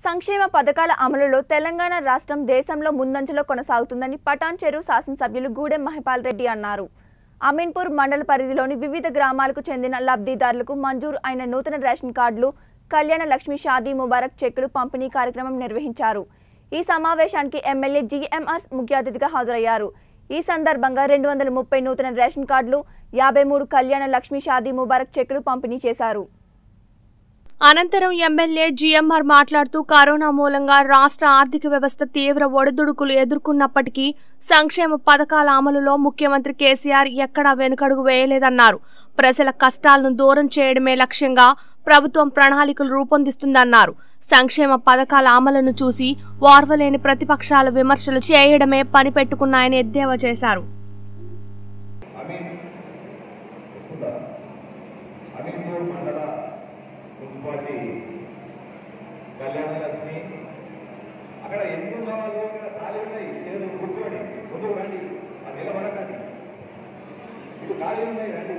సంక్షేమ పథకాల అమలులో తెలంగాణ రాష్ట్రం దేశంలో ముందంజలో కొనసాగుతుందని పటాన్ చెరువు శాసనసభ్యులు గూడెం మహిపాల్ రెడ్డి అన్నారు అమీన్పూర్ మండల పరిధిలోని వివిధ గ్రామాలకు చెందిన లబ్ధిదారులకు మంజూరు అయిన నూతన రేషన్ కార్డులు కళ్యాణ లక్ష్మి షాదీ ముబారక్ చెక్కులు పంపిణీ కార్యక్రమం నిర్వహించారు ఈ సమావేశానికి ఎమ్మెల్యే జీఎంఆర్ ముఖ్య అతిథిగా హాజరయ్యారు ఈ సందర్భంగా రెండు వందల ముప్పై నూతన రేషన్ కార్డులు యాభై మూడు కళ్యాణ లక్ష్మి షాదీ ముబారక్ చెక్కులు పంపిణీ చేశారు అనంతరం ఎమ్మెల్యే జీఎంఆర్ మాట్లాడుతూ కరోనా మూలంగా రాష్ట్ర ఆర్థిక వ్యవస్థ తీవ్ర ఒడిదుడుకులు ఎదుర్కొన్నప్పటికీ సంక్షేమ పథకాల అమలులో ముఖ్యమంత్రి కేసీఆర్ ఎక్కడా వెనుకడుగు వేయలేదన్నారు ప్రజల కష్టాలను దూరం చేయడమే లక్ష్యంగా ప్రభుత్వం ప్రణాళికలు రూపొందిస్తుందన్నారు సంక్షేమ పథకాల అమలును చూసి వార్వలేని ప్రతిపక్షాల విమర్శలు చేయడమే పనిపెట్టుకున్నాయని ఎద్దేవా చేశారు అమీన్ వస్తుందా అమీన్పూర్ మండల మున్సిపాలిటీ కళ్యాణ లక్ష్మి అక్కడ ఎన్ని ఉన్న వాళ్ళు అక్కడ ఖాళీ ఉన్నాయి చేతులు కూర్చోండి ముందుకు రండి ఆ నిలబడకండి ఇటు ఖాళీ ఉన్నాయి రండి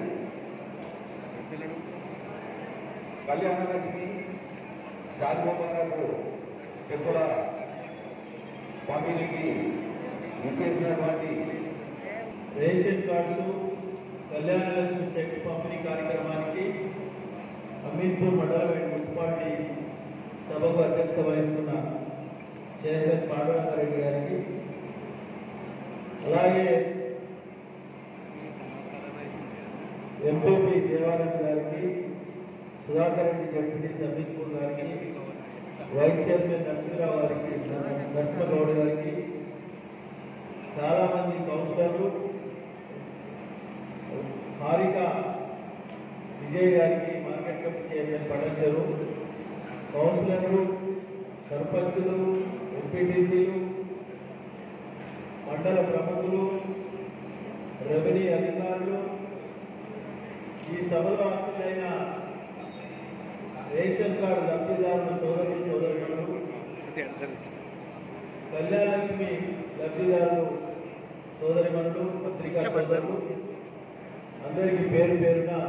కళ్యాణ లక్ష్మి షాద్మోబారకు చెక్కుల పంపిణీకి ఇచ్చేసినటువంటి రేషన్ కార్డ్స్ కళ్యాణ లక్ష్మి చెక్స్ పంపిణీ కార్యక్రమానికి అమీన్పూర్ మండలం అండ్ మున్సిపాలిటీ సభకు అధ్యక్షత వహిస్తున్న చైర్మన్ పాండురంగారెడ్డి గారికి అలాగే ఎంపీపీ దేవారెడ్డి గారికి సుధాకర్ రెడ్డి జడ్పీటీ సమీర్పూర్ గారికి వైస్ చైర్మన్ నరసింహరావు గారికి నరసింహగౌడ్ గారికి చాలా మంది కౌన్సిలర్లు హారిక విజయ్ గారికి మార్కెట్ కమిటీ చైర్మన్ పటంచరు కౌన్సిలర్లు సర్పంచులు ఎంపీటీసీలు మండల ప్రముఖులు రెవెన్యూ అధికారులు ఈ సభలో హాజరైన రేషన్ కార్డు లబ్ధిదారులు సోదరులు సోదరులు కళ్యాణ లక్ష్మి లబ్ధిదారులు సోదరిమణులు పత్రికా సోదరులు అందరికీ పేరు పేరున